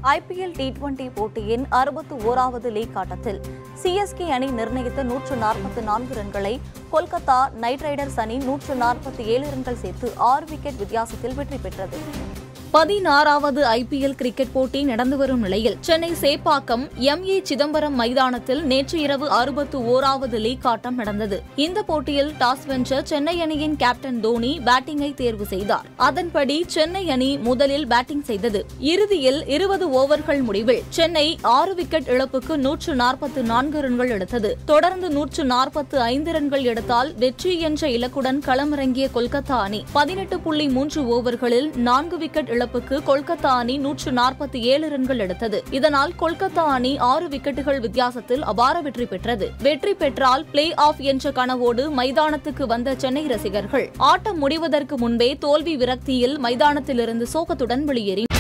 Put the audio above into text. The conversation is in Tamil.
ஐபிஎல் டி டுவெண்டி போட்டியின் அறுபத்து ஓராவது லீக் ஆட்டத்தில் சிஎஸ்கே அணி நிர்ணயித்த நூற்று நாற்பத்தி நான்கு ரன்களை கொல்கத்தா நைட் ரைடர்ஸ் அணி நூற்று நாற்பத்தி ஏழு ரன்கள் சேர்த்து ஆறு விக்கெட் வித்தியாசத்தில் வெற்றி பெற்றது பதினாறாவது ஐபிஎல் கிரிக்கெட் போட்டி நடந்து வரும் நிலையில் சென்னை சேப்பாக்கம் எம் ஏ சிதம்பரம் மைதானத்தில் நேற்று இரவு அறுபத்து ஓராவது லீக் ஆட்டம் நடந்தது இந்த போட்டியில் டாஸ் வென்ற சென்னை அணியின் கேப்டன் தோனி பேட்டிங்கை தேர்வு செய்தார் அதன்படி சென்னை அணி முதலில் பேட்டிங் செய்தது இறுதியில் இருபது ஓவர்கள் முடிவில் சென்னை ஆறு விக்கெட் இழப்புக்கு நூற்று நாற்பத்து நான்கு ரன்கள் எடுத்தது தொடர்ந்து நூற்று நாற்பத்து ஐந்து ரன்கள் எடுத்தால் வெற்றி என்ற இலக்குடன் களமிறங்கிய கொல்கத்தா அணி பதினெட்டு புள்ளி மூன்று ஓவர்களில் நான்கு விக்கெட் இழப்புக்கு கொல்கத்தா அணி நூற்று நாற்பத்தி ஏழு ரன்கள் எடுத்தது இதனால் கொல்கத்தா அணி ஆறு விக்கெட்டுகள் வித்தியாசத்தில் அபார வெற்றி பெற்றது வெற்றி பெற்றால் பிளே ஆஃப் என்ற கனவோடு மைதானத்துக்கு வந்த சென்னை ரசிகர்கள் ஆட்டம் முடிவதற்கு முன்பே தோல்வி விரக்தியில் மைதானத்திலிருந்து சோகத்துடன் வெளியேறினர்